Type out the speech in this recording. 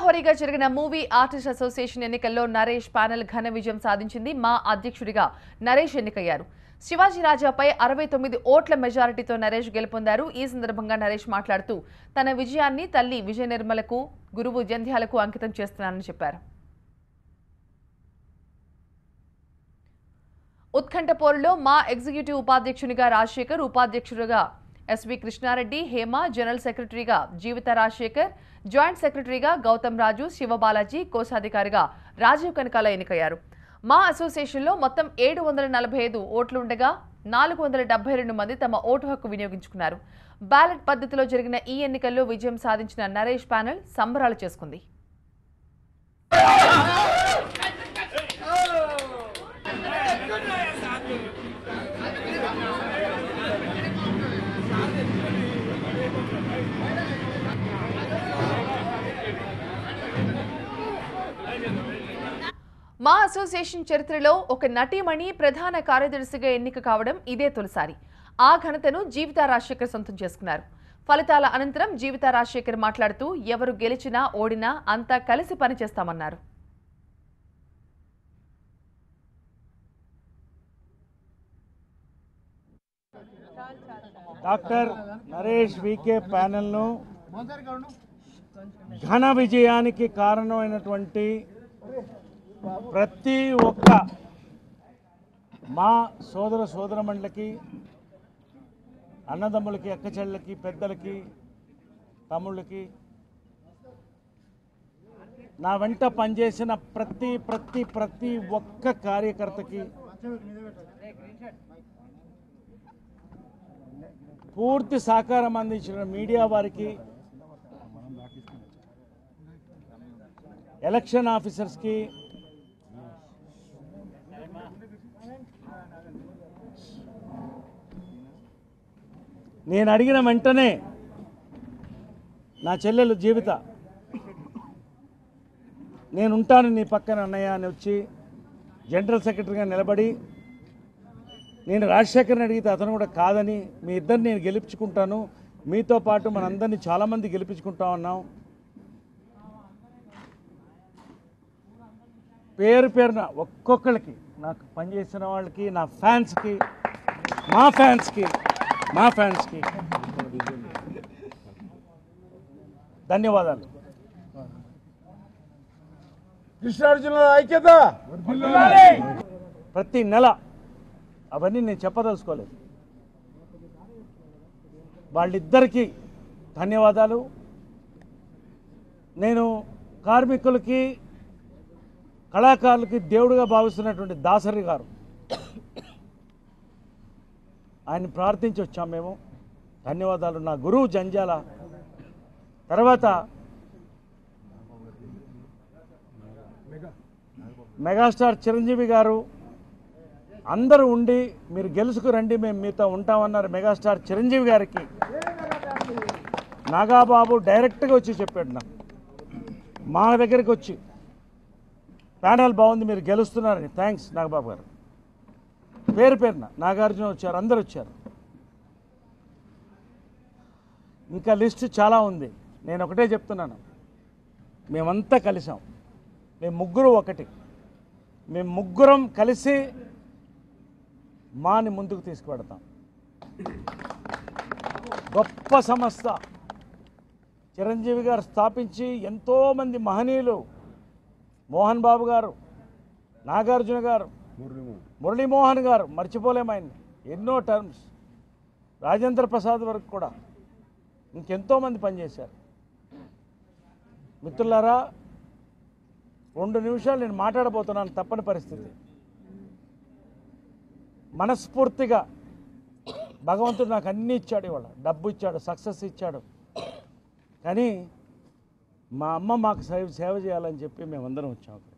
గోదావరిగా జరిగిన movie artist association ఎన్నికల్లో Naresh panel ఘన విజయం సాధించింది మా అధ్యక్షుడిగా నరేష్ ఎన్నికయ్యారు శివాజీ రాజాపై అరవై తొమ్మిది ఓట్ల మెజారిటీతో నరేష్ గెలుపొందారు ఈ సందర్భంగా నరేష్ మాట్లాడుతూ తన విజయాన్ని తల్లి విజయ నిర్మలకు గురువు జంధ్యాలకు అంకితం చేస్తున్నానని చెప్పారు ఉత్కంఠ పోరులో మా ఎగ్జిక్యూటివ్ ఉపాధ్యక్షునిగా రాజశేఖర్ ఉపాధ్యక్షుడిగా ఎస్వి కృష్ణారెడ్డి హేమ జనరల్ సెక్రటరీగా జీవిత రాజశేఖర్ జాయింట్ సెక్రటరీగా గౌతమ్ రాజు శివబాలాజీ కోశాధికారిగా రాజీవ్ కనకాల ఎన్నికయ్యారు మా అసోసియేషన్లో మొత్తం ఏడు వందల నలభై ఐదు ఓట్లుండగా నాలుగు వందల డెబ్బై రెండు మంది తమ ఓటు హక్కు వినియోగించుకున్నారు బ్యాలెట్ పద్ధతిలో జరిగిన ఈ ఎన్నికల్లో విజయం సాధించిన నరేష్ ప్యానెల్ సంబరాలు చేసుకుంది మా అసోసియేషన్ చరిత్రలో ఒక నటీమణి ప్రధాన కార్యదర్శిగా ఎన్నిక కావడం ఇదే తొలిసారి ఆ ఘనతను జీవితా రాజశేఖర్ సొంతం చేసుకున్నారు ఫలితాల అనంతరం జీవితా రాజశేఖర్ మాట్లాడుతూ ఎవరు గెలిచినా ఓడినా అంతా కలిసి పనిచేస్తామన్నారు డాక్టర్ నరేష్ వికే ప్యానెల్ను ఘన విజయానికి కారణమైనటువంటి ప్రతి ఒక్క మా సోదర సోదరమండలకి అన్నదమ్ములకి అక్కచెళ్ళకి పెద్దలకి తమ్ముళ్ళకి నా వెంట పనిచేసిన ప్రతి ప్రతి ప్రతి ఒక్క కార్యకర్తకి పూర్తి సహకారం అందించిన మీడియా వారికి ఎలక్షన్ ఆఫీసర్స్కి నేను అడిగిన వెంటనే నా చెల్లెలు జీవిత నేను ఉంటాను నీ పక్కన అన్నయ్య అని వచ్చి జనరల్ సెక్రటరీగా నిలబడి నేను రాజశేఖర్ని అడిగితే అతను కూడా కాదని మీ ఇద్దరిని నేను గెలిపించుకుంటాను మీతో పాటు మనందరినీ చాలామంది గెలిపించుకుంటా ఉన్నాం పేరు పేరున ఒక్కొక్కరికి నాకు పనిచేసిన వాళ్ళకి నా ఫ్యాన్స్కి మా ఫ్యాన్స్కి మా ఫ్యాన్స్కి ధన్యవాదాలు కృష్ణార్జునుల ఐక్యత ప్రతి నెల అవన్నీ నేను చెప్పదలుచుకోలేదు వాళ్ళిద్దరికీ ధన్యవాదాలు నేను కార్మికులకి కళాకారులకి దేవుడిగా భావిస్తున్నటువంటి దాసరి గారు ఆయన ప్రార్థించి వచ్చాం మేము ధన్యవాదాలు నా గురువు జంజాల తర్వాత మెగాస్టార్ చిరంజీవి గారు అందరూ ఉండి మీరు గెలుచుకు రండి మేము మీతో ఉంటామన్నారు మెగాస్టార్ చిరంజీవి గారికి నాగాబాబు డైరెక్ట్గా వచ్చి చెప్పాడు నాకు మా దగ్గరికి వచ్చి ప్యానల్ బాగుంది మీరు గెలుస్తున్నారని థ్యాంక్స్ నాగబాబు గారు పేరు పేరున నాగార్జున వచ్చారు అందరు వచ్చారు ఇంకా లిస్ట్ చాలా ఉంది నేను ఒకటే చెప్తున్నాను మేమంతా కలిసాం మేము ముగ్గురు ఒకటి మేము ముగ్గురం కలిసి మాని ముందుకు తీసుకువెడతాం గొప్ప సంస్థ చిరంజీవి గారు స్థాపించి ఎంతోమంది మహనీయులు మోహన్ బాబు గారు నాగార్జున గారు మురళీమోహన్ గారు మర్చిపోలేము ఆయన్ని ఎన్నో టర్మ్స్ రాజేంద్ర ప్రసాద్ వరకు కూడా ఇంకెంతోమంది పనిచేశారు మిత్రులారా రెండు నిమిషాలు నేను మాట్లాడబోతున్నాను తప్పని పరిస్థితి మనస్ఫూర్తిగా భగవంతుడు నాకు అన్నీ ఇచ్చాడు ఇవాళ డబ్బు ఇచ్చాడు సక్సెస్ ఇచ్చాడు కానీ మా అమ్మ మాకు సేవ సేవ చేయాలని చెప్పి మేమందరం వచ్చాం